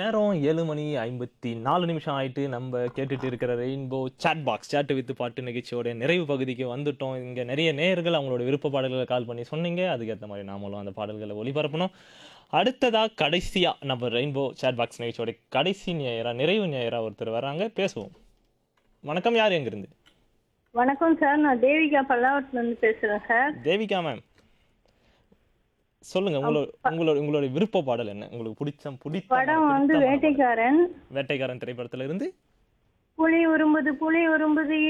நேரம் ஏழு மணி ஐம்பத்தி நாலு நிமிஷம் ஆயிட்டு நம்ம கேட்டுட்டு இருக்கிற rainbow chat box chat with பாட்டு நிகழ்ச்சியோட நிறைவு பகுதிக்கு வந்துட்டோம் இங்கே நிறைய நேயர்கள் அவங்களோட விருப்ப பாடல்களை கால் பண்ணி சொன்னீங்க அதுக்கேற்ற மாதிரி நாமளும் அந்த பாடல்களை ஒளிபரப்பணும் அடுத்ததா கடைசியா நம்ம ரெயின்போ சாட் பாக்ஸ் நிகழ்ச்சியோட கடைசி நேயரா நிறைவு நேயரா ஒருத்தர் வராங்க பேசுவோம் வணக்கம் யார் எங்கிருந்து வணக்கம் சார் நான் தேவிகா பல்லாவரத்துல இருந்து பேசுறேன் சார் தேவிகா மேம் சொல்லுங்க உங்களோட உங்களோட உங்களோட விருப்ப பாடல் என்ன உங்களுக்கு பிடிச்ச பிடித்த படம் வந்து பிடித்தமான பாடல். வேட்டைக்காரன் வேட்டைக்காரன் திரைப்படத்துல இருந்து புலி உரும்புது புலி உரும்புது